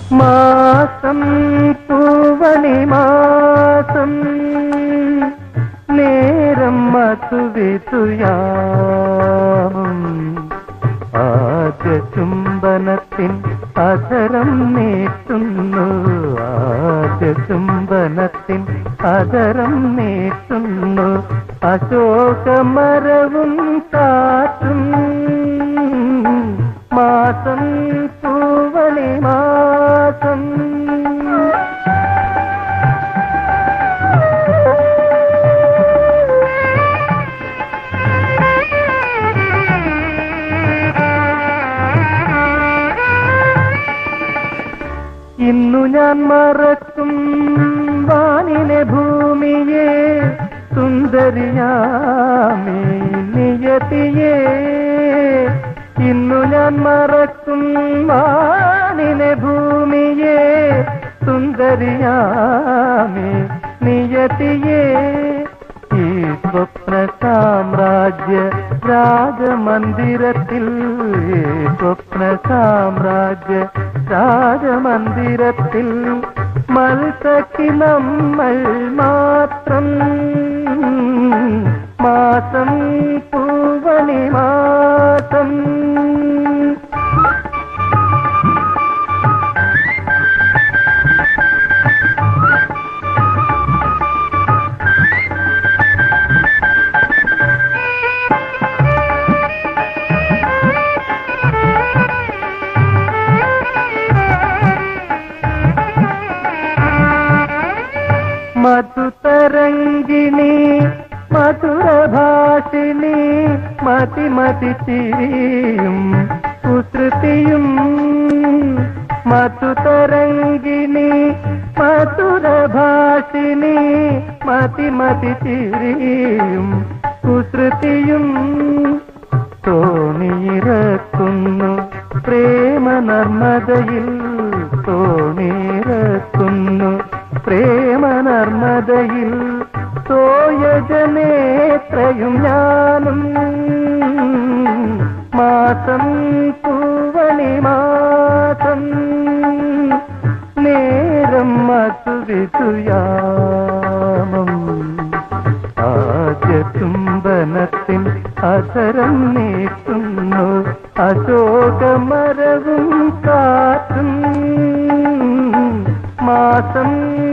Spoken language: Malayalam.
മാസം പൂവണി മാസം നേരം മധുവിതുയാമം ആദ്യ ചുംബനത്തിൻ അധരം നീട്ടുന്നു ആദ്യ ചുംബനത്തിൻ അധരം നീട്ടുന്നു അശോകമരവും കാറ്റും മാസം പൂവണി മാസം ഇന്നു ഞാൻ മറക്കും വാനിലെ ഭൂമിയെ സുന്ദരിയാമേ നിയതിയെ ഇന്നു ഞാൻ മറക്കും വാനിലെ ഭൂമിയെ സുന്ദരിയാമേ നിയതിയെ ഈ സ്വപ്ന സാമ്രാജ്യ രാജമന്ദിരത്തിൽ ഈ സ്വപ്ന സാമ്രാജ്യ രാജമന്ദിരത്തിൽ മത്സക്കി നമ്മൾ മാത്രം മാസം പൂവണി മാസം മധുതരംഗിണി മധുരഭാഷിണി മതി മതി ചിരിയും കുസൃതിയും മധുതരംഗിണി മധുരഭാഷിണി മതി മതി ചിരിയും കുസൃതിയും തോണിയിറക്കുന്നു പ്രേമ നർമ്മദയിൽ തോണിയിറക്കുന്നു പ്രേമ നർമ്മദയിൽ തോയജനേത്രയും ഞാനും മാസം പൂവണി മാസം നേരം മധുവിതുയാമം ആദ്യ ചുംബനത്തിൻ അധരം നീട്ടുന്നു അശോകമരവും കാറ്റും മാസം